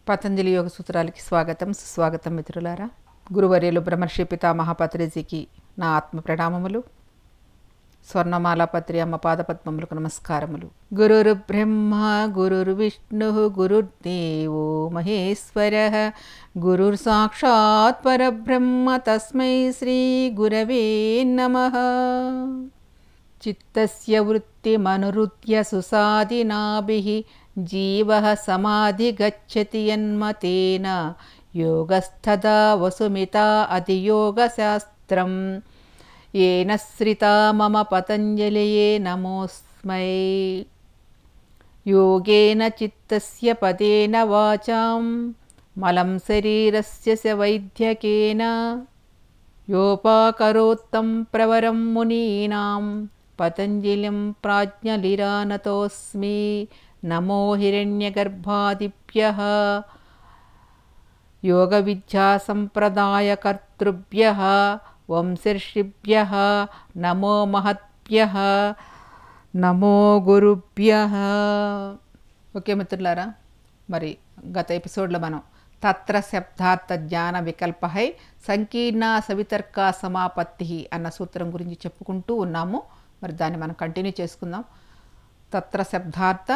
పతంజలి యోగ సూత్రాలకి స్వాగతం సుస్వాగతం మిత్రులారా గురువర్యులు బ్రహ్మర్షి పితామహ పత్రిజీకి నా ఆత్మ ప్రణామములు స్వర్ణమాల పత్రి అమ్మ పాదపద్మములకు నమస్కారములు గురురు బ్రహ్మ గురుర్ విష్ణు గురుర్దేవో మహేశ్వర గురుర్ సాక్షాత్ పరబ్రహ్మ తస్మై శ్రీ గురవే నమః చిత్తస్య వృత్తిమనురుద్య సుసాదినాభిः జీవः సమాధిగచ్చతి యన్మతేన యోగస్థదా వసుమితా అతియోగశాస్త్రం येन श्रिता मम पतञ्जलये नमोऽस्मै योगेन चित्तस्य पदेन वाचां मलं शरीरस्य स वैद्यकेन योपाकरोत्तं प्रवरं मुनीनां पतञ्जलिं प्राज्ञलिरानतोऽस्मि नमो हिरण्यगर्भादिभ्यः योगविद्यासम्प्रदायकर्तृभ्यः వంశర్షిభ్య నమో మహత్భ్య నమో గురుభ్య ఓకే మిత్రులారా మరి గత ఎపిసోడ్లో మనం తత్ర శబ్దార్థ జ్ఞాన వికల్పహై సంకీర్ణ సవితర్క సమాపత్తి అన్న సూత్రం గురించి చెప్పుకుంటూ ఉన్నాము మరి దాన్ని మనం కంటిన్యూ చేసుకుందాం తత్ర శబ్దార్థ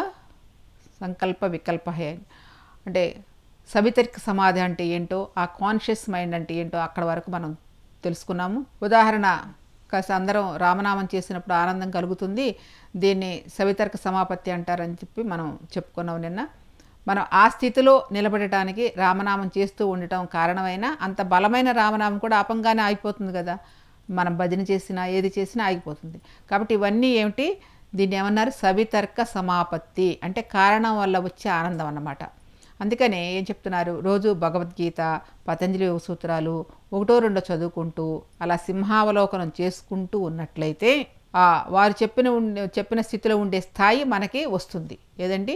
సంకల్ప వికల్పహై అంటే సవితర్క సమాధి అంటే ఏంటో ఆ కాన్షియస్ మైండ్ అంటే ఏంటో అక్కడ వరకు మనం తెలుసుకున్నాము ఉదాహరణ కాస్త అందరం రామనామం చేసినప్పుడు ఆనందం కలుగుతుంది దీన్ని సవితర్క సమాపత్తి అంటారని చెప్పి మనం చెప్పుకున్నాం నిన్న మనం ఆ స్థితిలో నిలబడటానికి రామనామం చేస్తూ ఉండటం కారణమైన అంత బలమైన రామనామం కూడా అపంగానే ఆగిపోతుంది కదా మనం భజన చేసినా ఏది చేసినా ఆగిపోతుంది కాబట్టి ఇవన్నీ ఏమిటి దీన్ని ఏమన్నారు సవితర్క సమాపత్తి అంటే కారణం వల్ల వచ్చే ఆనందం అన్నమాట అందుకనే ఏం చెప్తున్నారు రోజు భగవద్గీత పతంజలి యోగ సూత్రాలు ఒకటో రెండో చదువుకుంటూ అలా సింహావలోకనం చేసుకుంటూ ఉన్నట్లయితే ఆ వారు చెప్పిన ఉండే చెప్పిన స్థితిలో ఉండే స్థాయి మనకి వస్తుంది ఏదండి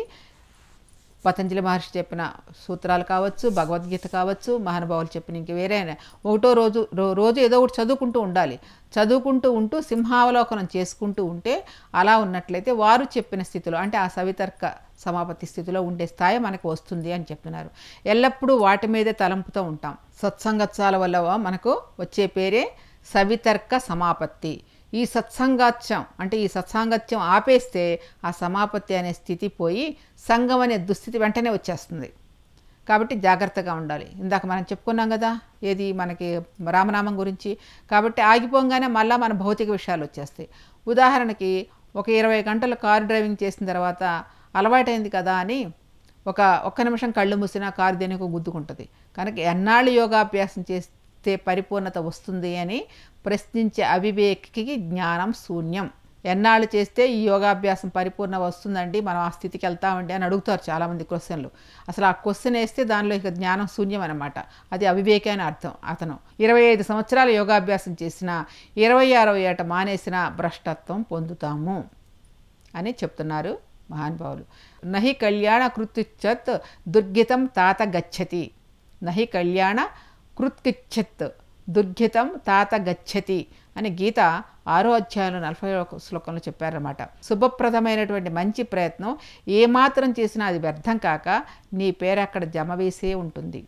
పతంజలి మహర్షి చెప్పిన సూత్రాలు కావచ్చు భగవద్గీత కావచ్చు మహానుభావులు చెప్పిన ఇంక వేరే ఒకటో రోజు రో రోజు ఏదో ఒకటి చదువుకుంటూ ఉండాలి చదువుకుంటూ ఉంటూ సింహావలోకనం చేసుకుంటూ ఉంటే అలా ఉన్నట్లయితే వారు చెప్పిన స్థితిలో అంటే ఆ సవితర్క సమాపత్తి స్థితిలో ఉండే స్థాయి మనకు వస్తుంది అని చెప్తున్నారు ఎల్లప్పుడూ వాటి మీదే తలంపుతూ ఉంటాం సత్సంగత్సాల వల్ల మనకు వచ్చే పేరే సవితర్క సమాపత్తి ఈ సత్సంగాత్యం అంటే ఈ సత్సాంగత్యం ఆపేస్తే ఆ సమాపత్తి అనే స్థితి పోయి సంగం అనే దుస్థితి వెంటనే వచ్చేస్తుంది కాబట్టి జాగ్రత్తగా ఉండాలి ఇందాక మనం చెప్పుకున్నాం కదా ఏది మనకి రామనామం గురించి కాబట్టి ఆగిపోగానే మళ్ళీ మన భౌతిక విషయాలు వచ్చేస్తాయి ఉదాహరణకి ఒక ఇరవై గంటలు కారు డ్రైవింగ్ చేసిన తర్వాత అలవాటైంది కదా అని ఒక ఒక్క నిమిషం కళ్ళు మూసినా కారు దేనికో గుద్దుకుంటుంది కనుక ఎన్నాళ్ళు యోగాభ్యాసం చేస్తే పరిపూర్ణత వస్తుంది అని ప్రశ్నించే అవివేకికి జ్ఞానం శూన్యం ఎన్నాళ్ళు చేస్తే ఈ యోగాభ్యాసం పరిపూర్ణ వస్తుందండి మనం ఆ స్థితికి వెళ్తామండి అని అడుగుతారు చాలామంది క్వశ్చన్లు అసలు ఆ క్వశ్చన్ వేస్తే దానిలో ఇక జ్ఞానం శూన్యం అనమాట అది అవివేకే అని అర్థం అతను ఇరవై ఐదు సంవత్సరాలు యోగాభ్యాసం చేసిన ఇరవై అరవై ఏట మానేసిన భ్రష్టత్వం పొందుతాము అని చెప్తున్నారు మహానుభావులు నహి కళ్యాణ కృత్యుచ్చత్ దుర్గితం తాత గచ్చతి నహి కళ్యాణ కృత్కిచ్చత్ దుర్గితం తాత గచ్చతి అని గీత ఆరో అధ్యాయంలో నలభై ఒక శ్లోకంలో చెప్పారన్నమాట శుభప్రదమైనటువంటి మంచి ప్రయత్నం ఏమాత్రం చేసినా అది వ్యర్థం కాక నీ పేరు అక్కడ జమ వేసే ఉంటుంది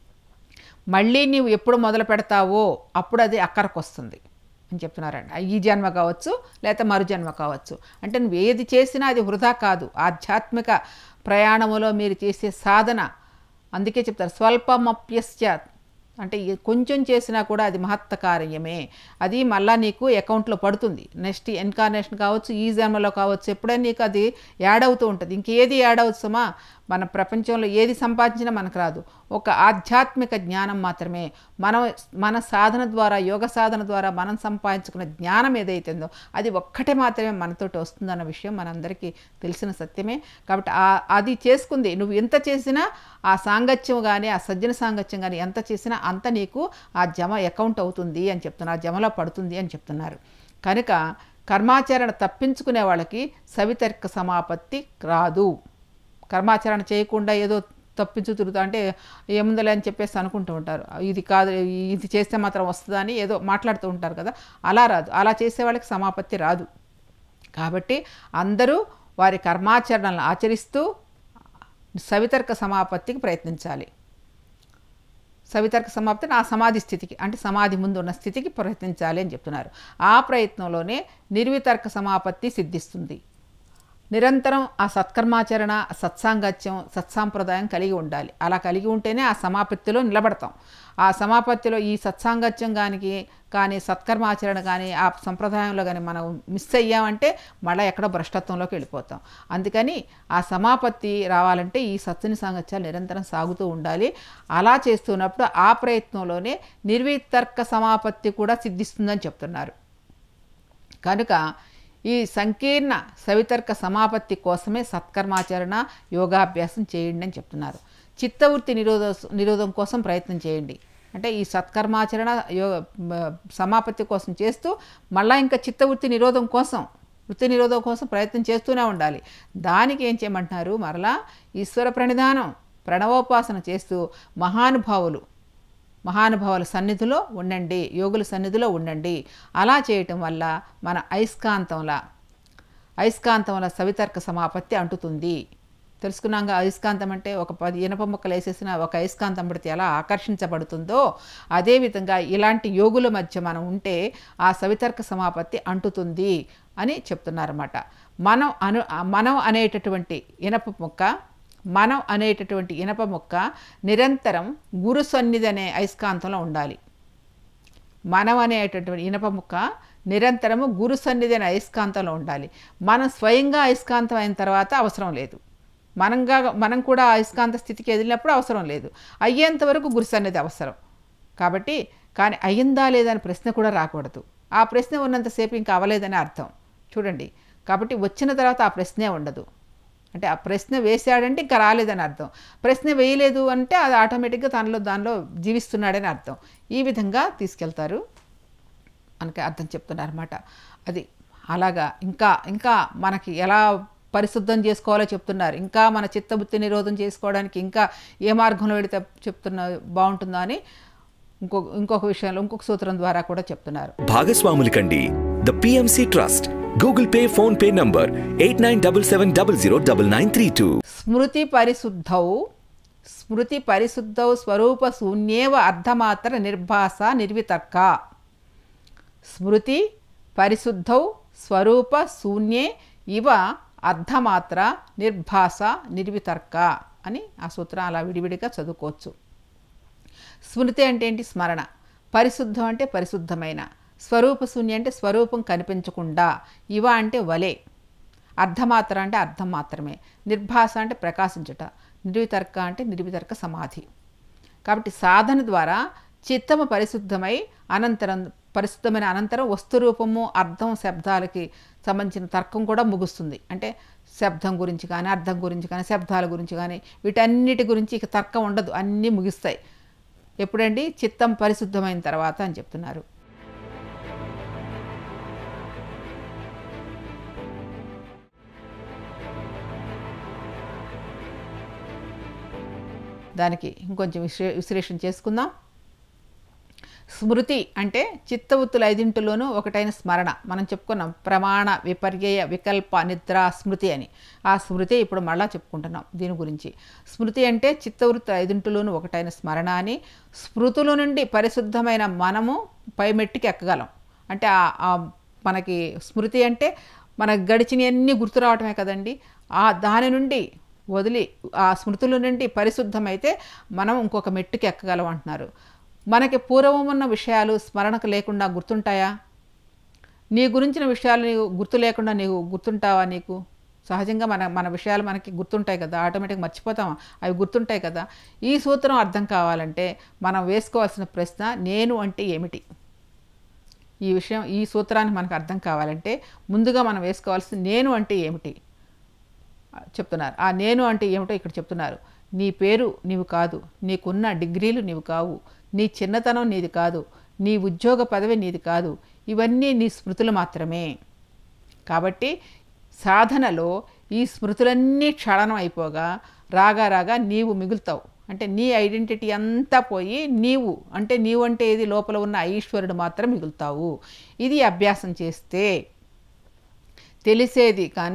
మళ్ళీ నీవు ఎప్పుడు మొదలు పెడతావో అప్పుడు అది అక్కడికి వస్తుంది అని చెప్తున్నారండి ఈ జన్మ కావచ్చు లేకపోతే మరు జన్మ కావచ్చు అంటే నువ్వు ఏది చేసినా అది వృధా కాదు ఆధ్యాత్మిక ప్రయాణములో మీరు చేసే సాధన అందుకే చెప్తారు స్వల్పమప్యస్య అంటే కొంచెం చేసినా కూడా అది మహత్త కార్యమే అది మళ్ళీ నీకు అకౌంట్లో పడుతుంది నెక్స్ట్ ఎన్కార్నేషన్ కావచ్చు ఈ జన్మలో కావచ్చు ఎప్పుడైనా నీకు అది యాడ్ అవుతూ ఉంటుంది ఇంకేది యాడ్ అవుతుందమ్మా మన ప్రపంచంలో ఏది సంపాదించినా మనకు రాదు ఒక ఆధ్యాత్మిక జ్ఞానం మాత్రమే మనం మన సాధన ద్వారా యోగ సాధన ద్వారా మనం సంపాదించుకున్న జ్ఞానం ఏదైతుందో అది ఒక్కటే మాత్రమే మనతోటి వస్తుందన్న విషయం మనందరికీ తెలిసిన సత్యమే కాబట్టి ఆ అది చేసుకుంది నువ్వు ఎంత చేసినా ఆ సాంగత్యం కానీ ఆ సజ్జన సాంగత్యం కానీ ఎంత చేసినా అంత నీకు ఆ జమ అకౌంట్ అవుతుంది అని చెప్తున్నారు ఆ జమలో పడుతుంది అని చెప్తున్నారు కనుక కర్మాచరణ తప్పించుకునే వాళ్ళకి సవితర్క సమాపత్తి రాదు కర్మాచరణ చేయకుండా ఏదో తప్పించు తిరుగుతా అంటే ఏముందలే అని చెప్పేసి అనుకుంటూ ఉంటారు ఇది కాదు ఇది చేస్తే మాత్రం వస్తుందా అని ఏదో మాట్లాడుతూ ఉంటారు కదా అలా రాదు అలా చేసే వాళ్ళకి సమాపత్తి రాదు కాబట్టి అందరూ వారి కర్మాచరణలను ఆచరిస్తూ సవితర్క సమాపత్తికి ప్రయత్నించాలి సవితర్క సమాప్తిని ఆ సమాధి స్థితికి అంటే సమాధి ముందు ఉన్న స్థితికి ప్రయత్నించాలి అని చెప్తున్నారు ఆ ప్రయత్నంలోనే నిర్వితర్క సమాపత్తి సిద్ధిస్తుంది నిరంతరం ఆ సత్కర్మాచరణ సత్సాంగత్యం సత్సాంప్రదాయం కలిగి ఉండాలి అలా కలిగి ఉంటేనే ఆ సమాపత్తిలో నిలబడతాం ఆ సమాపత్తిలో ఈ సత్సాంగత్యం కానీ కానీ సత్కర్మాచరణ కానీ ఆ సంప్రదాయంలో కానీ మనం మిస్ అయ్యామంటే మళ్ళీ ఎక్కడో భ్రష్టత్వంలోకి వెళ్ళిపోతాం అందుకని ఆ సమాపత్తి రావాలంటే ఈ సత్తుని సాంగత్యాలు నిరంతరం సాగుతూ ఉండాలి అలా చేస్తున్నప్పుడు ఆ ప్రయత్నంలోనే నిర్వితర్క సమాపత్తి కూడా సిద్ధిస్తుందని చెప్తున్నారు కనుక ఈ సంకీర్ణ సవితర్క సమాపత్తి కోసమే సత్కర్మాచరణ యోగాభ్యాసం చేయండి అని చెప్తున్నారు చిత్తవృత్తి నిరోధ నిరోధం కోసం ప్రయత్నం చేయండి అంటే ఈ సత్కర్మాచరణ యో మ- సమాపత్తి కోసం చేస్తూ మళ్ళా ఇంకా చిత్తవృత్తి నిరోధం కోసం వృత్తి నిరోధం కోసం ప్రయత్నం చేస్తూనే ఉండాలి దానికి ఏం చేయమంటున్నారు మరలా ఈశ్వర ప్రణిధానం ప్రణవోపాసన చేస్తూ మహానుభావులు మహానుభావుల సన్నిధిలో ఉండండి యోగుల సన్నిధిలో ఉండండి అలా చేయటం వల్ల మన అయస్కాంతంలా అయస్కాంతంల సవితర్క సమాపత్తి అంటుతుంది తెలుసుకున్నాక అయస్కాంతం అంటే ఒక పది ఇనప ముక్కలు వేసేసిన ఒక అయస్కాంతం పడితే ఎలా ఆకర్షించబడుతుందో అదేవిధంగా ఇలాంటి యోగుల మధ్య మనం ఉంటే ఆ సవితర్క సమాపత్తి అంటుతుంది అని చెప్తున్నారన్నమాట మనం అను మనం అనేటటువంటి ఇనప ముక్క మనం అనేటటువంటి ఇనప ముక్క నిరంతరం గురు సన్నిధి అనే అయస్కాంతంలో ఉండాలి మనం అనేటటువంటి ఇనప ముక్క నిరంతరము గురు సన్నిధి అనే అయస్కాంతంలో ఉండాలి మనం స్వయంగా అయస్కాంతం అయిన తర్వాత అవసరం లేదు మనంగా మనం కూడా అయస్కాంత స్థితికి ఎదిలినప్పుడు అవసరం లేదు అయ్యేంత వరకు గురు సన్నిధి అవసరం కాబట్టి కానీ అయ్యిందా లేదా అని ప్రశ్న కూడా రాకూడదు ఆ ప్రశ్న ఉన్నంతసేపు ఇంకా అవ్వలేదని అర్థం చూడండి కాబట్టి వచ్చిన తర్వాత ఆ ప్రశ్నే ఉండదు అంటే ఆ ప్రశ్న వేశాడంటే ఇంకా రాలేదని అర్థం ప్రశ్న వేయలేదు అంటే అది ఆటోమేటిక్గా తనలో దానిలో జీవిస్తున్నాడని అర్థం ఈ విధంగా తీసుకెళ్తారు మనకి అర్థం చెప్తున్నారన్నమాట అది అలాగా ఇంకా ఇంకా మనకి ఎలా పరిశుద్ధం చేసుకోవాలో చెప్తున్నారు ఇంకా మన చిత్తబుద్ధి నిరోధం చేసుకోవడానికి ఇంకా ఏ మార్గంలో వెళితే చెప్తున్న బాగుంటుందో అని ఇంకొక ఇంకొక విషయంలో ఇంకొక సూత్రం ద్వారా కూడా చెప్తున్నారు భాగస్వాములు కండి the PMC trust Google Pay PhonePe number eight nine double seven double zero double nine three two స్మృతి పరిశుద్ధౌ స్మృతి పరిశుద్ధౌ స్వరూప శూన్యేవ అర్ధమాత్ర నిర్భాస నిర్వితర్క స్మృతి పరిశుద్ధౌ స్వరూప శూన్యే ఇవ అర్ధమాత్ర నిర్భాస నిర్వితర్క అని ఆ సూత్రం అలా విడివిడిగా చదువుకోవచ్చు స్మృతి అంటే ఏంటి స్మరణ పరిశుద్ధం అంటే పరిశుద్ధమైన స్వరూప శూన్య అంటే స్వరూపం కనిపించకుండా ఇవ అంటే వలే అర్ధమాత్ర అంటే అర్థం మాత్రమే నిర్భాస అంటే ప్రకాశించుట నిర్వితర్క అంటే నిర్వితర్క సమాధి కాబట్టి సాధన ద్వారా చిత్తము పరిశుద్ధమై అనంతరం పరిశుద్ధమైన అనంతరం వస్తురూపము అర్థం శబ్దాలకి సంబంధించిన తర్కం కూడా ముగుస్తుంది అంటే శబ్దం గురించి కానీ అర్థం గురించి కానీ శబ్దాల గురించి కానీ వీటన్నిటి గురించి ఇక తర్కం ఉండదు అన్నీ ముగిస్తాయి ఎప్పుడండి చిత్తం పరిశుద్ధమైన తర్వాత అని చెప్తున్నారు దానికి ఇంకొంచెం విశ్లే విశ్లేషణ చేసుకుందాం స్మృతి అంటే చిత్తవృత్తుల ఐదింటిలోనూ ఒకటైన స్మరణ మనం చెప్పుకున్నాం ప్రమాణ విపర్యయ వికల్ప నిద్ర స్మృతి అని ఆ స్మృతి ఇప్పుడు మళ్ళా చెప్పుకుంటున్నాం దీని గురించి స్మృతి అంటే చిత్తవృత్తుల ఐదింటిలోనూ ఒకటైన స్మరణ అని స్మృతుల నుండి పరిశుద్ధమైన మనము పైమెట్టికి ఎక్కగలం అంటే ఆ- ఆ మనకి స్మృతి అంటే మనకు గడిచినవన్నీ గుర్తు రావటమే కదండి ఆ దాని నుండి వదిలి ఆ స్మృతుల నుండి పరిశుద్ధమైతే మనం ఇంకొక మెట్టుకి ఎక్కగలం అంటున్నారు మనకి పూర్వం ఉన్న విషయాలు స్మరణకు లేకుండా గుర్తుంటాయా నీ గురించిన విషయాలు నీకు గుర్తు లేకుండా నీకు గుర్తుంటావా నీకు సహజంగా మన మన విషయాలు మనకి గుర్తుంటాయి కదా ఆటోమేటిక్ మర్చిపోతాం అవి గుర్తుంటాయి కదా ఈ సూత్రం అర్థం కావాలంటే మనం వేసుకోవాల్సిన ప్రశ్న నేను అంటే ఏమిటి ఈ విషయం ఈ సూత్రాన్ని మనకు అర్థం కావాలంటే ముందుగా మనం వేసుకోవాల్సింది నేను అంటే ఏమిటి చెప్తున్నారు ఆ నేను అంటే ఏమిటో ఇక్కడ చెప్తున్నారు నీ పేరు నీవు కాదు నీకున్న డిగ్రీలు నీవు కావు నీ చిన్నతనం నీది కాదు నీ ఉద్యోగ పదవి నీది కాదు ఇవన్నీ నీ స్మృతులు మాత్రమే కాబట్టి సాధనలో ఈ స్మృతులన్నీ క్షళనం అయిపోగా రాగా రాగా నీవు మిగులుతావు అంటే నీ ఐడెంటిటీ అంతా పోయి నీవు అంటే నీవు అంటే ఏది లోపల ఉన్న ఈశ్వరుడు మాత్రం మిగులుతావు ఇది అభ్యాసం చేస్తే తెలిసేది కానీ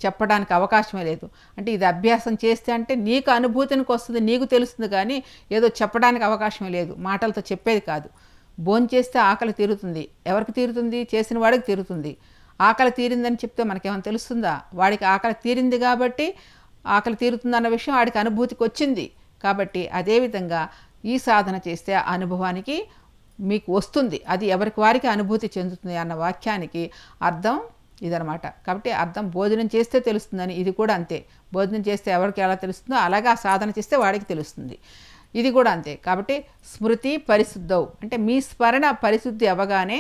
చెప్పడానికి అవకాశమే లేదు అంటే ఇది అభ్యాసం చేస్తే అంటే నీకు అనుభూతినికి వస్తుంది నీకు తెలుస్తుంది కానీ ఏదో చెప్పడానికి అవకాశమే లేదు మాటలతో చెప్పేది కాదు భోంచేస్తే ఆకలి తీరుతుంది ఎవరికి తీరుతుంది చేసిన వాడికి తీరుతుంది ఆకలి తీరిందని చెప్తే మనకేమైనా తెలుస్తుందా వాడికి ఆకలి తీరింది కాబట్టి ఆకలి తీరుతుందన్న విషయం వాడికి అనుభూతికి వచ్చింది కాబట్టి అదేవిధంగా ఈ సాధన చేస్తే ఆ అనుభవానికి మీకు వస్తుంది అది ఎవరికి వారికి అనుభూతి చెందుతుంది అన్న వాక్యానికి అర్థం ఇదనమాట కాబట్టి అర్థం భోజనం చేస్తే తెలుస్తుందని ఇది కూడా అంతే భోజనం చేస్తే ఎవరికి ఎలా తెలుస్తుందో అలాగే ఆ సాధన చేస్తే వాడికి తెలుస్తుంది ఇది కూడా అంతే కాబట్టి స్మృతి పరిశుద్ధవు అంటే మీ స్మరణ పరిశుద్ధి అవ్వగానే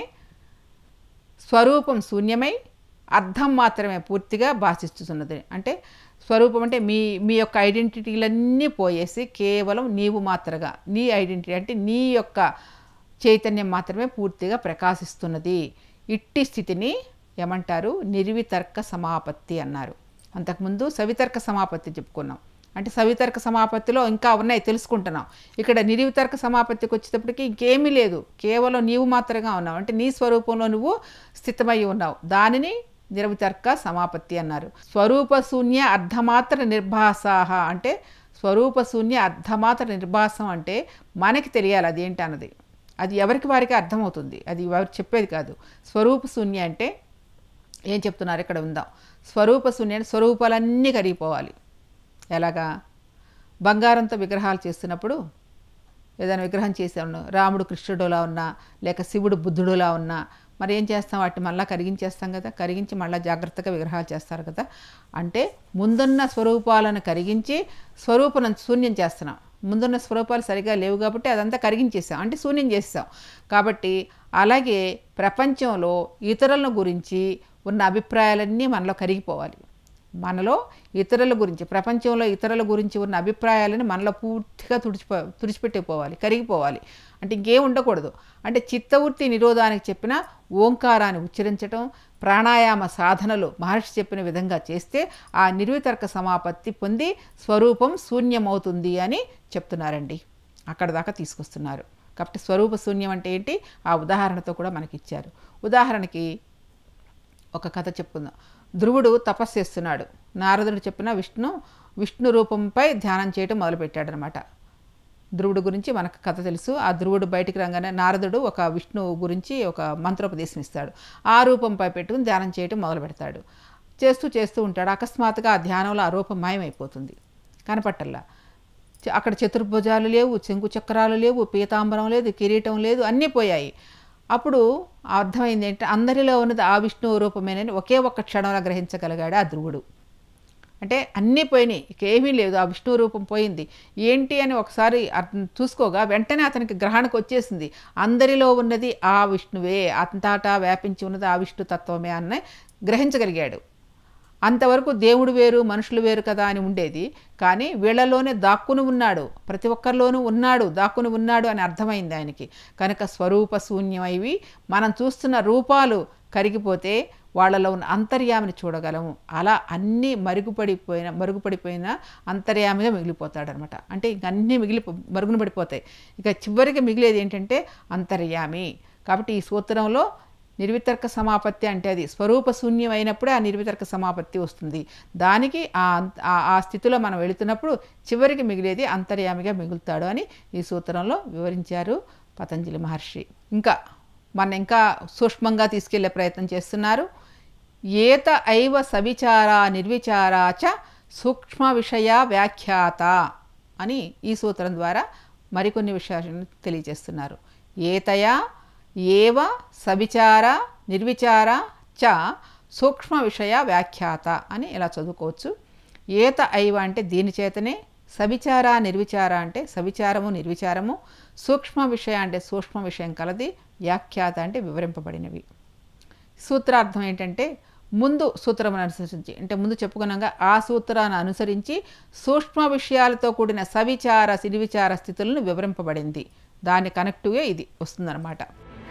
స్వరూపం శూన్యమై అర్థం మాత్రమే పూర్తిగా భాషిస్తున్నది అంటే స్వరూపం అంటే మీ మీ యొక్క ఐడెంటిటీలన్నీ పోయేసి కేవలం నీవు మాత్రగా నీ ఐడెంటిటీ అంటే నీ యొక్క చైతన్యం మాత్రమే పూర్తిగా ప్రకాశిస్తున్నది ఇట్టి స్థితిని ఏమంటారు నిర్వితర్క సమాపత్తి అన్నారు అంతకుముందు సవితర్క సమాపత్తి చెప్పుకున్నాం అంటే సవితర్క సమాపత్తిలో ఇంకా ఉన్నాయి తెలుసుకుంటున్నాం ఇక్కడ నిర్వితర్క సమాపత్తికి వచ్చేటప్పటికి ఇంకేమీ లేదు కేవలం నీవు మాత్రంగా ఉన్నావు అంటే నీ స్వరూపంలో నువ్వు స్థితమై ఉన్నావు దానిని నిర్వితర్క సమాపత్తి అన్నారు స్వరూప శూన్య అర్ధమాత్ర నిర్భాసాహ అంటే స్వరూప శూన్య అర్ధమాత్ర నిర్భాసం అంటే మనకి తెలియాలి అదేంటి అన్నది అది ఎవరికి వారికి అర్థమవుతుంది అది ఎవరు చెప్పేది కాదు స్వరూప శూన్య అంటే ఏం చెప్తున్నారు ఇక్కడ ఉందాం స్వరూప శూన్య అంటే స్వరూపాలన్నీ కరిగిపోవాలి ఎలాగా బంగారంతో విగ్రహాలు చేస్తున్నప్పుడు ఏదైనా విగ్రహం చేసాము రాముడు కృష్ణుడులా ఉన్నా లేక శివుడు బుద్ధుడులా ఉన్నా మరి ఏం చేస్తాం వాటిని మళ్ళీ కరిగించేస్తాం కదా కరిగించి మళ్ళీ జాగ్రత్తగా విగ్రహాలు చేస్తారు కదా అంటే ముందున్న స్వరూపాలను కరిగించి స్వరూపం శూన్యం చేస్తున్నాం ముందున్న స్వరూపాలు సరిగా లేవు కాబట్టి అదంతా కరిగించేసాం అంటే శూన్యం చేస్తాం కాబట్టి అలాగే ప్రపంచంలో ఇతరుల గురించి ఉన్న అభిప్రాయాలన్నీ మనలో కరిగిపోవాలి మనలో ఇతరుల గురించి ప్రపంచంలో ఇతరుల గురించి ఉన్న అభిప్రాయాలను మనలో పూర్తిగా తుడిచిపో తుడిచిపెట్టిపోవాలి కరిగిపోవాలి అంటే ఇంకేం ఉండకూడదు అంటే చిత్తవృత్తి నిరోధానికి చెప్పిన ఓంకారాన్ని ఉచ్చరించటం ప్రాణాయామ సాధనలు మహర్షి చెప్పిన విధంగా చేస్తే ఆ నిర్వితర్క సమాపత్తి పొంది స్వరూపం శూన్యమవుతుంది అని చెప్తున్నారండి అక్కడ దాకా తీసుకొస్తున్నారు కాబట్టి స్వరూప శూన్యం అంటే ఏంటి ఆ ఉదాహరణతో కూడా మనకి ఇచ్చారు ఉదాహరణకి ఒక కథ చెప్పుకుందాం ధ్రువుడు తపస్సు చేస్తున్నాడు నారదుడు చెప్పిన విష్ణు విష్ణు రూపంపై ధ్యానం చేయటం మొదలుపెట్టాడనమాట ధ్రువుడు గురించి మనకు కథ తెలుసు ఆ ధ్రువుడు బయటికి రాగానే నారదుడు ఒక విష్ణువు గురించి ఒక మంత్రోపదేశం ఇస్తాడు ఆ రూపంపై పెట్టుకుని ధ్యానం చేయటం మొదలు పెడతాడు చేస్తూ చేస్తూ ఉంటాడు అకస్మాత్తుగా ఆ ధ్యానంలో ఆ రూపం మాయమైపోతుంది కనపట్టల్లా చ- అక్కడ చతుర్భుజాలు లేవు శంకు చక్రాలు లేవు పీతాంబరం లేదు కిరీటం లేదు అన్నీ పోయాయి అప్పుడు అర్థమైంది ఏంటంటే అందరిలో ఉన్నది ఆ విష్ణువు రూపమేనని ఒకే ఒక్క క్షణంలో గ్రహించగలిగాడు ఆ ధ్రువుడు అంటే అన్నీ పోయినాయి ఇక ఏమీ లేదు ఆ విష్ణు రూపం పోయింది ఏంటి అని ఒకసారి అతను చూసుకోగా వెంటనే అతనికి గ్రహణకు వచ్చేసింది అందరిలో ఉన్నది ఆ విష్ణువే అంతటా వ్యాపించి ఉన్నది ఆ విష్ణు తత్వమే అని గ్రహించగలిగాడు అంతవరకు దేవుడు వేరు మనుషులు వేరు కదా అని ఉండేది కానీ వీళ్ళలోనే దాక్కుని ఉన్నాడు ప్రతి ఒక్కరిలోనూ ఉన్నాడు దాక్కుని ఉన్నాడు అని అర్థమైంది ఆయనకి కనుక స్వరూప శూన్యమైవి మనం చూస్తున్న రూపాలు కరిగిపోతే వాళ్ళలో ఉన్న అంతర్యామిని చూడగలము అలా అన్నీ మరుగుపడిపోయిన మరుగుపడిపోయిన అంతర్యామిగా మిగిలిపోతాడనమాట అంటే ఇంక అన్నీ మిగిలిపో మరుగున పడిపోతాయి ఇక చివరికి మిగిలేది ఏంటంటే అంతర్యామి కాబట్టి ఈ సూత్రంలో నిర్వితర్క సమాపత్తి అంటే అది స్వరూప శూన్యం అయినప్పుడే ఆ నిర్వితర్క సమాపత్తి వస్తుంది దానికి ఆ అంత- ఆ- ఆ స్థితిలో మనం వెళుతున్నప్పుడు చివరికి మిగిలేది అంతర్యామిగా మిగులుతాడు అని ఈ సూత్రంలో వివరించారు పతంజలి మహర్షి ఇంకా మన ఇంకా సూక్ష్మంగా తీసుకెళ్లే ప్రయత్నం చేస్తున్నారు ఏత ఐవ సవిచార నిర్విచార చ సూక్ష్మ విషయ వ్యాఖ్యాత అని ఈ సూత్రం ద్వారా మరికొన్ని విషయాలను తెలియజేస్తున్నారు ఏతయా ఏవ సవిచార నిర్విచార చ సూక్ష్మ విషయ వ్యాఖ్యాత అని ఇలా చదువుకోవచ్చు ఏత ఐవ అంటే దీని చేతనే సవిచార నిర్విచార అంటే సవిచారము నిర్విచారము సూక్ష్మ విషయ అంటే సూక్ష్మ విషయం కలది వ్యాఖ్యాత అంటే వివరింపబడినవి సూత్రార్థం ఏంటంటే ముందు సూత్రమును అనుసరించి అంటే ముందు చెప్పుకున్నాగా ఆ సూత్రాన్ని అనుసరించి సూక్ష్మ విషయాలతో కూడిన సవిచార సిరివిచార స్థితులను వివరింపబడింది దాని కనెక్టివ్గా ఇది వస్తుందన్నమాట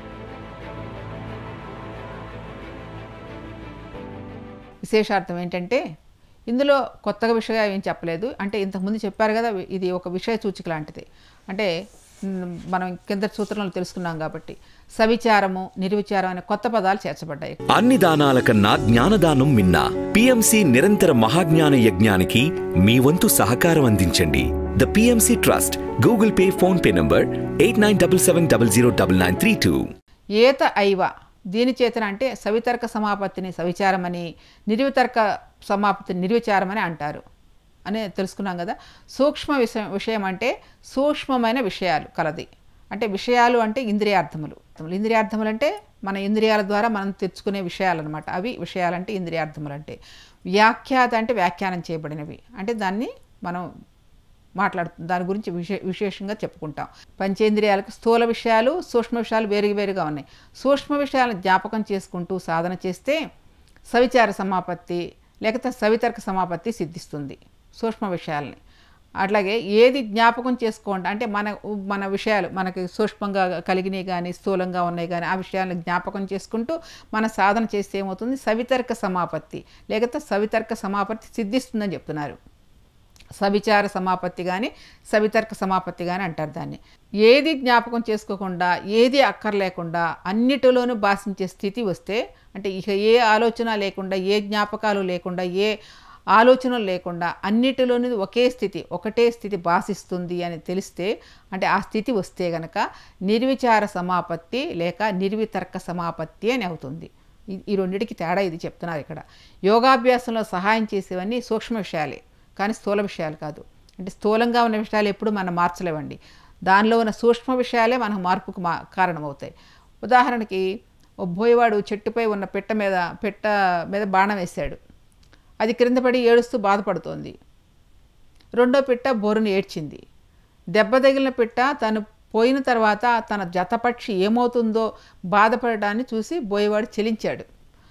విశేషార్థం ఏంటంటే ఇందులో కొత్తగా విషయం ఏం చెప్పలేదు అంటే ఇంతకుముందు చెప్పారు కదా ఇది ఒక విషయ సూచిక లాంటిది అంటే మ్, మనం కింద సూత్రంలో తెలుసుకున్నాం కాబట్టి సవిచారము నిర్విచారం అనే కొత్త పదాలు చేర్చబడ్డాయి అన్ని దానాల కన్నా జ్ఞానదానం మిన్న పిఎంసి నిరంతర మహాజ్ఞాన యజ్ఞానికి మీ వంతు సహకారం అందించండి the PMC trust Google Pay PhonePe number eight nine double seven double zero double nine three two ఏత ఐవ దీని చేతన అంటే సవితర్క సమాపత్తిని సవిచారమని నిర్వితర్క సమాపత్తిని నిర్విచారమని అంటారు అని తెలుసుకున్నాం కదా సూక్ష్మ విషయం విషయం అంటే సూక్ష్మమైన విషయాలు కలది అంటే విషయాలు అంటే ఇంద్రియార్థములు ఇంద్రియార్థములు అంటే మన ఇంద్రియాల ద్వారా మనం తెచ్చుకునే విషయాలు అనమాట అవి విషయాలంటే ఇంద్రియార్థములు అంటే వ్యాఖ్యాత అంటే వ్యాఖ్యానం చేయబడినవి అంటే దాన్ని మనం మాట్లాడు దాని గురించి విశే విశేషంగా చెప్పుకుంటాం పంచేంద్రియాలకు స్థూల విషయాలు సూక్ష్మ విషయాలు వేరు వేరుగా ఉన్నాయి సూక్ష్మ విషయాలను జ్ఞాపకం చేసుకుంటూ సాధన చేస్తే సవిచార సమాపత్తి లేకపోతే సవితర్క సమాపత్తి సిద్ధిస్తుంది సూక్ష్మ విషయాల్ని అట్లాగే ఏది జ్ఞాపకం చేసుకోండి అంటే మన మన విషయాలు మనకి సూక్ష్మంగా కలిగినవి కానీ స్థూలంగా ఉన్నాయి కానీ ఆ విషయాలను జ్ఞాపకం చేసుకుంటూ మన సాధన చేస్తే ఏమవుతుంది సవితర్క సమాపత్తి లేకపోతే సవితర్క సమాపత్తి సిద్ధిస్తుందని చెప్తున్నారు సవిచార సమాపత్తి కానీ సవితర్క సమాపత్తి కానీ అంటారు దాన్ని ఏది జ్ఞాపకం చేసుకోకుండా ఏది అక్కర్లేకుండా అన్నిటిలోనూ భాషించే స్థితి వస్తే అంటే ఇక ఏ ఆలోచన లేకుండా ఏ జ్ఞాపకాలు లేకుండా ఏ ఆలోచనలు లేకుండా అన్నిటిలోనూ ఒకే స్థితి ఒకటే స్థితి భాషిస్తుంది అని తెలిస్తే అంటే ఆ స్థితి వస్తే గనక నిర్విచార సమాపత్తి లేక నిర్వితర్క సమాపత్తి అని అవుతుంది ఈ- ఈ రెండింటికి తేడా ఇది చెప్తున్నారు ఇక్కడ యోగాభ్యాసంలో సహాయం చేసేవన్నీ సూక్ష్మ విషయాలే కానీ స్థూల విషయాలు కాదు అంటే స్థూలంగా ఉన్న విషయాలు ఎప్పుడు మనం మార్చలేవండి దానిలో ఉన్న సూక్ష్మ విషయాలే మన మార్పుకు మా కారణమవుతాయి ఉదాహరణకి ఓ బోయవాడు చెట్టుపై ఉన్న పిట్ట మీద పిట్ట మీద బాణం వేశాడు అది క్రింద పడి ఏడుస్తూ బాధపడుతోంది రెండో పిట్ట బోరును ఏడ్చింది దెబ్బ తగిలిన పిట్ట తను పోయిన తర్వాత తన జతపక్షి ఏమవుతుందో బాధపడడాన్ని చూసి బోయవాడు చెలించాడు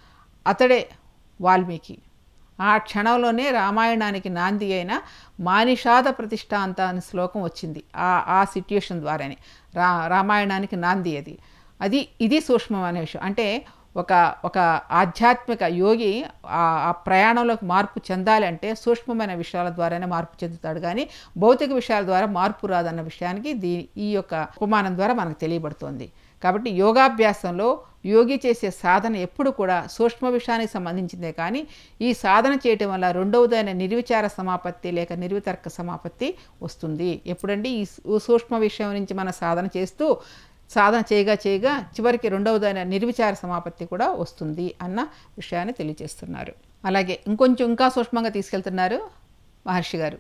అతడే వాల్మీకి ఆ క్షణంలోనే రామాయణానికి నాంది అయిన మానిషాద ప్రతిష్టాంత అనే శ్లోకం వచ్చింది ఆ ఆ సిట్యుయేషన్ ద్వారానే రా రామాయణానికి నాంది అది అది ఇది సూక్ష్మమైన విషయం అంటే ఒక ఒక ఆధ్యాత్మిక యోగి ఆ ఆ ప్రయాణంలోకి మార్పు చెందాలి అంటే సూక్ష్మమైన విషయాల ద్వారానే మార్పు చెందుతాడు కానీ భౌతిక విషయాల ద్వారా మార్పు రాదన్న విషయానికి దీ ఈ యొక్క ఉపమానం ద్వారా మనకు తెలియబడుతోంది కాబట్టి యోగాభ్యాసంలో యోగి చేసే సాధన ఎప్పుడు కూడా సూక్ష్మ విషయానికి సంబంధించిందే కానీ ఈ సాధన చేయటం వల్ల రెండవదైన నిర్విచార సమాపత్తి లేక నిర్వితర్క సమాపత్తి వస్తుంది ఎప్పుడంటే ఈ సూ- సూక్ష్మ విషయం నుంచి మన సాధన చేస్తూ సాధన చేయగా చేయగా చివరికి రెండవదైన నిర్విచార సమాపత్తి కూడా వస్తుంది అన్న విషయాన్ని తెలియజేస్తున్నారు అలాగే ఇంకొంచెం ఇంకా సూక్ష్మంగా తీసుకెళ్తున్నారు మహర్షి గారు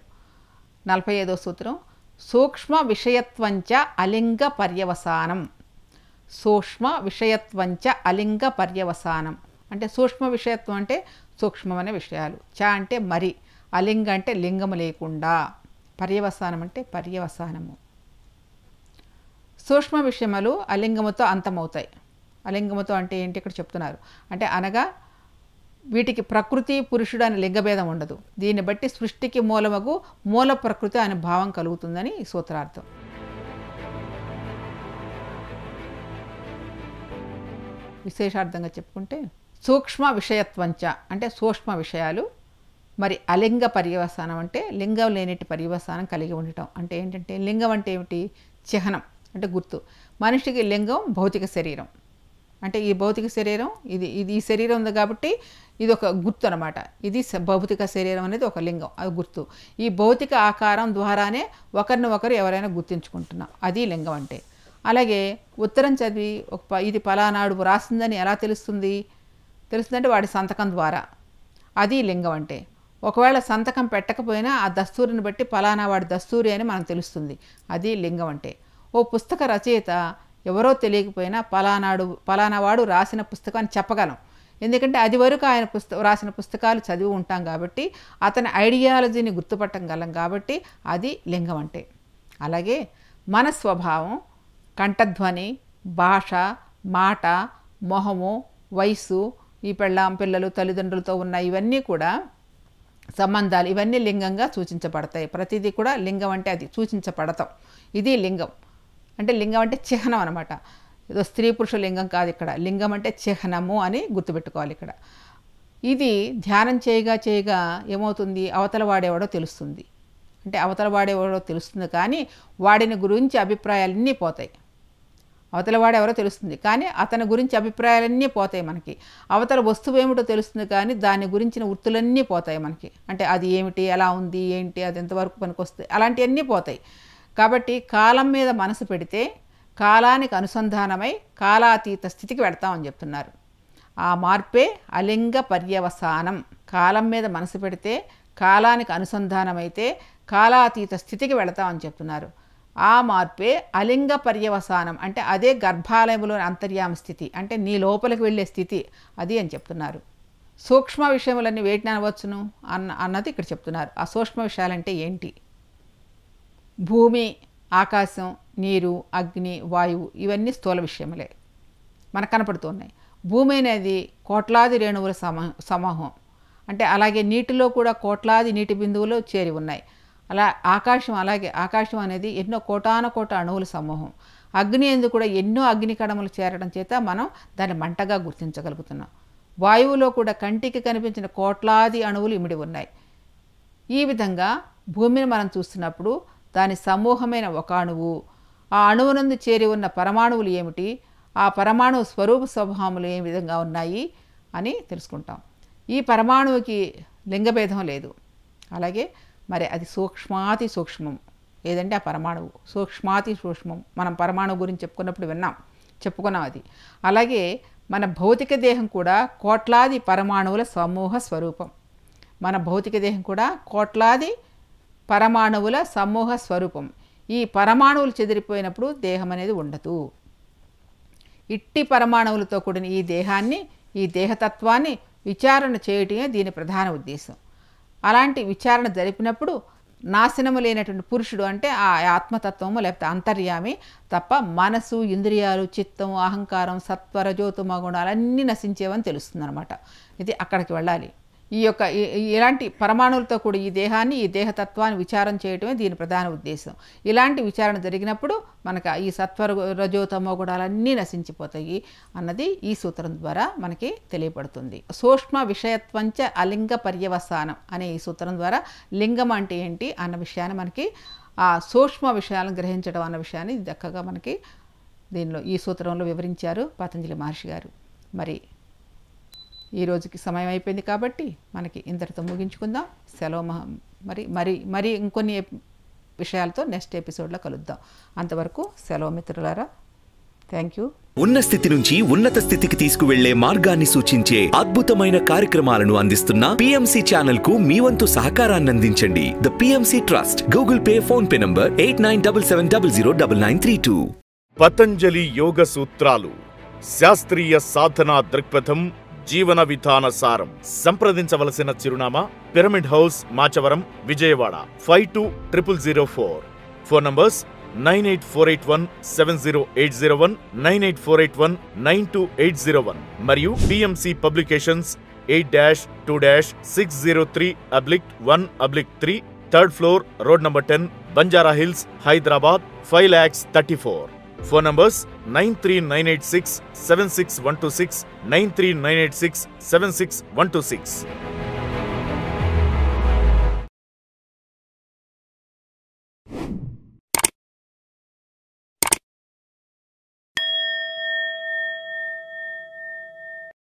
నలభై ఐదో సూత్రం సూక్ష్మ విషయత్వంచ అలింగ పర్యవసానం సూక్ష్మ విషయత్వంచ అలింగ పర్యవసానం అంటే సూక్ష్మ విషయత్వం అంటే సూక్ష్మమైన విషయాలు చ అంటే మరి అలింగ అంటే లింగము లేకుండా పర్యవసానం అంటే పర్యవసానము సూక్ష్మ విషయములు అలింగముతో అంతమవుతాయి అలింగముతో అంటే ఏంటి ఇక్కడ చెప్తున్నారు అంటే అనగా వీటికి ప్రకృతి పురుషుడు అనే లింగభేదం ఉండదు దీన్ని బట్టి సృష్టికి మూలమగు మూల ప్రకృతి అనే భావం కలుగుతుందని ఈ సూత్రార్థం విశేషార్థంగా చెప్పుకుంటే సూక్ష్మ విషయత్వంచ అంటే సూక్ష్మ విషయాలు మరి అలింగ పర్యవసానం అంటే లింగం లేనిటి పర్యవసానం కలిగి ఉండటం అంటే ఏంటంటే లింగం అంటే ఏమిటి చిహ్నం అంటే గుర్తు మనిషికి లింగం భౌతిక శరీరం అంటే ఈ భౌతిక శరీరం ఇది ఇది ఈ శరీరం ఉంది కాబట్టి ఇది ఒక గుర్తు అనమాట ఇది స- భౌతిక శరీరం అనేది ఒక లింగం అది గుర్తు ఈ భౌతిక ఆకారం ద్వారానే ఒకరిని ఒకరు ఎవరైనా గుర్తించుకుంటున్నాం అది లింగం అంటే అలాగే ఉత్తరం చదివి ఒక ప- ఇది పలానాడు రాసిందని ఎలా తెలుస్తుంది తెలుస్తుందంటే వాడి సంతకం ద్వారా అది లింగం అంటే ఒకవేళ సంతకం పెట్టకపోయినా ఆ దస్తూరిని బట్టి పలానా వాడి దస్తూరి అని మనకు తెలుస్తుంది అది లింగం అంటే ఓ పుస్తక రచయిత ఎవరో తెలియకపోయినా పలానాడు పలానా వాడు రాసిన పుస్తకాన్ని చెప్పగలం ఎందుకంటే అది వరకు ఆయన పుస్త రాసిన పుస్తకాలు చదివి ఉంటాం కాబట్టి అతని ఐడియాలజీని గుర్తుపట్టగలం కాబట్టి అది లింగం అంటే అలాగే మన స్వభావం కంఠధ్వని భాష మాట మొహము వయసు ఈ పెళ్ళాం పిల్లలు తల్లిదండ్రులతో ఉన్న ఇవన్నీ కూడా సంబంధాలు ఇవన్నీ లింగంగా సూచించబడతాయి ప్రతిదీ కూడా లింగం అంటే అది సూచించబడతాం ఇది లింగం అంటే లింగం అంటే చిహ్నం అనమాట ఏదో స్త్రీ పురుష లింగం కాదు ఇక్కడ లింగం అంటే చిహ్నము అని గుర్తుపెట్టుకోవాలి ఇక్కడ ఇది ధ్యానం చేయగా చేయగా ఏమవుతుంది అవతల వాడేవాడో తెలుస్తుంది అంటే అవతల వాడేవాడో తెలుస్తుంది కానీ వాడిని గురించి అభిప్రాయాలన్నీ పోతాయి అవతల వాడు ఎవరో తెలుస్తుంది కానీ అతని గురించి అభిప్రాయాలన్నీ పోతాయి మనకి అవతల వస్తువు ఏమిటో తెలుస్తుంది కానీ దాని గురించిన వృత్తులన్నీ పోతాయి మనకి అంటే అది ఏమిటి ఎలా ఉంది ఏంటి అది ఎంతవరకు పనికొస్తుంది అలాంటివన్నీ పోతాయి కాబట్టి కాలం మీద మనసు పెడితే కాలానికి అనుసంధానమై కాలాతీత స్థితికి వెడతామని చెప్తున్నారు ఆ మార్పే అలింగ పర్యవసానం కాలం మీద మనసు పెడితే కాలానికి అనుసంధానమైతే కాలాతీత స్థితికి వెళతామని చెప్తున్నారు ఆ మార్పే అలింగ పర్యవసానం అంటే అదే గర్భాలయంలోని అంతర్యామ స్థితి అంటే నీ లోపలికి వెళ్ళే స్థితి అది అని చెప్తున్నారు సూక్ష్మ విషయములన్నీ వేటిని అనవచ్చును అన్న అన్నది ఇక్కడ చెప్తున్నారు ఆ సూక్ష్మ విషయాలంటే ఏంటి భూమి ఆకాశం నీరు అగ్ని వాయువు ఇవన్నీ స్థూల విషయములే మనకు కనపడుతున్నాయి భూమి అనేది కోట్లాది రేణువుల సమ సమూహం అంటే అలాగే నీటిలో కూడా కోట్లాది నీటి బిందువులు చేరి ఉన్నాయి అలా ఆకాశం అలాగే ఆకాశం అనేది ఎన్నో కోటాన కోట అణువుల సమూహం అగ్ని ఎందుకు కూడా ఎన్నో అగ్ని కణములు చేరడం చేత మనం దాన్ని మంటగా గుర్తించగలుగుతున్నాం వాయువులో కూడా కంటికి కనిపించిన కోట్లాది అణువులు ఇమిడి ఉన్నాయి ఈ విధంగా భూమిని మనం చూస్తున్నప్పుడు దాని సమూహమైన ఒక అణువు ఆ అణువునందు చేరి ఉన్న పరమాణువులు ఏమిటి ఆ పరమాణు స్వరూప స్వభావములు ఏ విధంగా ఉన్నాయి అని తెలుసుకుంటాం ఈ పరమాణువుకి లింగభేదం లేదు అలాగే మరి అది సూక్ష్మాతి సూక్ష్మం ఏదంటే ఆ పరమాణువు సూక్ష్మాతి సూక్ష్మం మనం పరమాణువు గురించి చెప్పుకున్నప్పుడు విన్నాం చెప్పుకున్నాం అది అలాగే మన భౌతిక దేహం కూడా కోట్లాది పరమాణువుల సమూహ స్వరూపం మన భౌతిక దేహం కూడా కోట్లాది పరమాణువుల సమూహ స్వరూపం ఈ పరమాణువులు చెదిరిపోయినప్పుడు దేహం అనేది ఉండదు ఇట్టి పరమాణువులతో కూడిన ఈ దేహాన్ని ఈ దేహతత్వాన్ని విచారణ చేయటమే దీని ప్రధాన ఉద్దేశం అలాంటి విచారణ జరిపినప్పుడు నాశనము లేనటువంటి పురుషుడు అంటే ఆ ఆత్మతత్వము లేకపోతే అంతర్యామి తప్ప మనసు ఇంద్రియాలు చిత్తం అహంకారం సత్వర జ్యోతిమ గుణాలు అన్నీ నశించేవని తెలుస్తుంది అనమాట ఇది అక్కడికి వెళ్ళాలి ఈ యొక్క ఈ- ఈ- ఇలాంటి పరమాణువులతో కూడా ఈ దేహాన్ని ఈ దేహతత్వాన్ని విచారం చేయటమే దీని ప్రధాన ఉద్దేశం ఇలాంటి విచారణ జరిగినప్పుడు మనకు ఈ సత్వర రజోతమో గుణాలన్నీ నశించిపోతాయి అన్నది ఈ సూత్రం ద్వారా మనకి తెలియపడుతుంది సూక్ష్మ విషయత్వంచ అలింగ పర్యవసానం అనే ఈ సూత్రం ద్వారా లింగం అంటే ఏంటి అన్న విషయాన్ని మనకి ఆ సూక్ష్మ విషయాలను గ్రహించడం అన్న విషయాన్ని చక్కగా మనకి దీనిలో ఈ సూత్రంలో వివరించారు పతంజలి మహర్షి గారు మరి ఈ రోజుకి సమయం అయిపోయింది కాబట్టి మనకి ఇంతటితో ముగించుకుందాం సెలవు మహ మరి మరి మరి ఇంకొన్ని ఎప్- విషయాలతో నెక్స్ట్ ఎపిసోడ్లో కలుద్దాం అంతవరకు సెలవు మిత్రులారా థ్యాంక్ యూ ఉన్న స్థితి నుంచి ఉన్నత స్థితికి తీసుకువెళ్లే మార్గాన్ని సూచించే అద్భుతమైన కార్యక్రమాలను అందిస్తున్న పిఎంసి ఛానల్ కు మీ వంతు సహకారాన్ని అందించండి the PMC trust Google Pay PhonePe number eight nine double seven double zero double nine three two Patanjali yoga సూత్రాలు శాస్త్రీయ సాధనా దృక్పథం జీవన విధాన సారం సంప్రదించవలసిన చిరునామా pyramid house Machavaram Vijayawada five two triple zero four phone numbers nine eight four eight one seven zero eight zero one nine eight four eight one nine two eight zero one మరియు PMC publications eight dash two dash six zero three oblique one oblique three third floor road number ten Banjara hills Hyderabad five lakhs thirty four phone numbers nine three nine eight six seven six one two six nine three nine eight six seven six one two six